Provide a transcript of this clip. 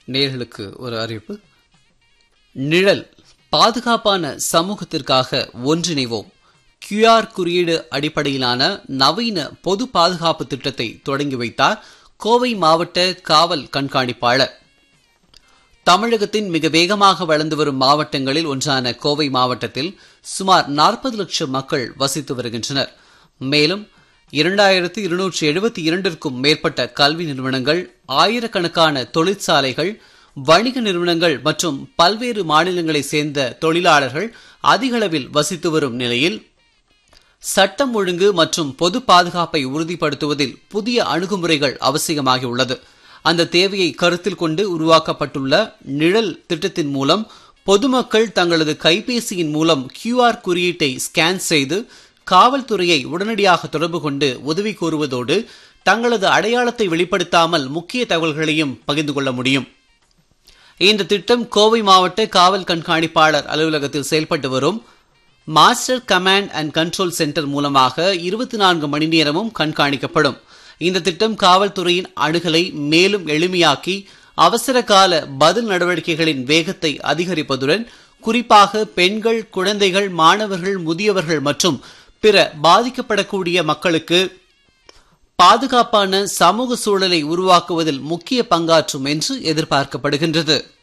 நேர்களுக்கு ஒரு அறிவிப்பு நிழல் பாதுகாப்பான சமூகத்திற்காக ஒன்றிணைவோம் QR குறியீடு அடிப்படையிலான நவீன பொது பாதுகாப்பு திட்டத்தை தொடங்கி வைத்தார் கோவை மாவட்ட காவல் கண்காணிப்பாளர் தமிழகத்தின் மிக வேகமாக வளர்ந்து வரும் மாவட்டங்களில் ஒன்றான கோவை மாவட்டத்தில் சுமார் நாற்பது லட்சம் மக்கள் வசித்து வருகின்றனர் மேலும் இரண்டாயிரத்து இருநூற்றி எழுபத்தி இரண்டிற்கும் மேற்பட்ட கல்வி நிறுவனங்கள் ஆயிரக்கணக்கான தொழிற்சாலைகள் வணிக நிறுவனங்கள் மற்றும் பல்வேறு மாநிலங்களைச் சேர்ந்த தொழிலாளர்கள் அதிகளவில் வசித்து வரும் நிலையில் சட்டம் ஒழுங்கு மற்றும் பொது பாதுகாப்பை உறுதிப்படுத்துவதில் புதிய அணுகுமுறைகள் அவசியமாகியுள்ளது அந்த தேவையை கருத்தில் கொண்டு உருவாக்கப்பட்டுள்ள நிழல் திட்டத்தின் மூலம் பொதுமக்கள் தங்களது கைபேசியின் மூலம் QR குறியீட்டை ஸ்கேன் செய்து காவல்துறையை உடனடியாக தொடர்பு கொண்டு உதவி கோருவதோடு தங்களது அடையாளத்தை வெளிப்படுத்தாமல் முக்கிய தகவல்களையும் பகிர்ந்து கொள்ள முடியும் இந்த திட்டம் கோவை மாவட்ட காவல் கண்காணிப்பாளர் அலுவலகத்தில் செயல்பட்டு வரும் master command and control centre மூலமாக இருபத்தி நான்கு மணி நேரமும் கண்காணிக்கப்படும் இந்த திட்டம் காவல்துறையின் அணுகலை மேலும் எளிமையாக்கி அவசர கால பதில் நடவடிக்கைகளின் வேகத்தை அதிகரிப்பதுடன் குறிப்பாக பெண்கள் குழந்தைகள் மாணவர்கள் முதியவர்கள் மற்றும் பிற பாதிக்கப்படக்கூடிய மக்களுக்கு பாதுகாப்பான சமூக சூழலை உருவாக்குவதில் முக்கிய பங்காற்றும் என்று எதிர்பார்க்கப்படுகின்றது